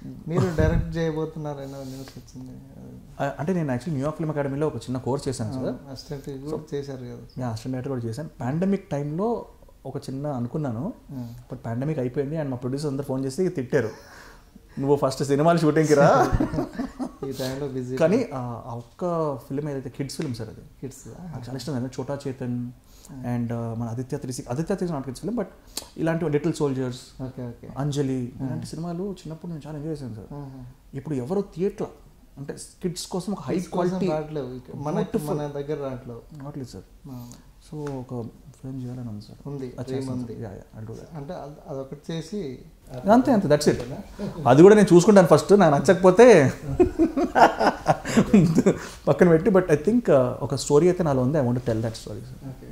మీరు direct చేయబోతున్నారన్న news వచ్చింది ఆ, అంటే నేను యాక్చువల్లీ న్యూయార్క్ ఫిల్మ్ అకాడమీలో ఒక చిన్న కోర్స్ చేశాను సార్ అసిస్టెంట్ కూడా చేశారు కదా యా అసిస్టెంట్ డైరెక్టర్ కూడా చేశాను పాండమిక్ టైంలో ఒక చిన్న అనుకున్నాను బట్ పాండమిక్ అయిపోయింది అండ్ మా ప్రొడ్యూసర్ అందరు ఫోన్ చేసి తిట్టారు నువ్వు ఫస్ట్ సినిమాలు షూటింగ్కి రా ఈ టైంలో బిజీ కానీ ఆ ఆ ఒక్క ఫిల్మ్ ఏదైతే కిడ్స్ ఫిల్మ్ సార్ అది కిడ్స్ నాకు చాలా ఇష్టం అంటే చోటా చేతన్ అండ్ మన Aditya three Aditya three not kids film but ఇలాంటి little soldiers okay okay Anjali ఇలాంటి సినిమాలు చిన్నప్పుడు నేను చాలా ఎంజాయ్ చేశాను సార్ ఇప్పుడు ఎవరు థియేటర్ అంటే కిడ్స్ కోసం ఒక హై క్వాలిటీ రావట్లేవు ఇక మనకి మన దగ్గర రావట్లేవు రావట్లేదు సార్ సో ఒక ఫిల్మ్ చేయాలని ఉంది సార్ ఉంది అది డ్రీమ్ చేస్తాను ఉంది sir. Yeah, yeah, I'll do that. అంటే అద్- అదొకటి చేసి అంతే అంతే దట్స్ ఇట్ అది కూడా నేను చూసుకుంటాను ఫస్ట్ నాకు నచ్చకపోతే పక్కన పెట్టి బట్ ఐ థింక్ ఒక స్టోరీ అయితే నాలో ఉంది I want tell that story okay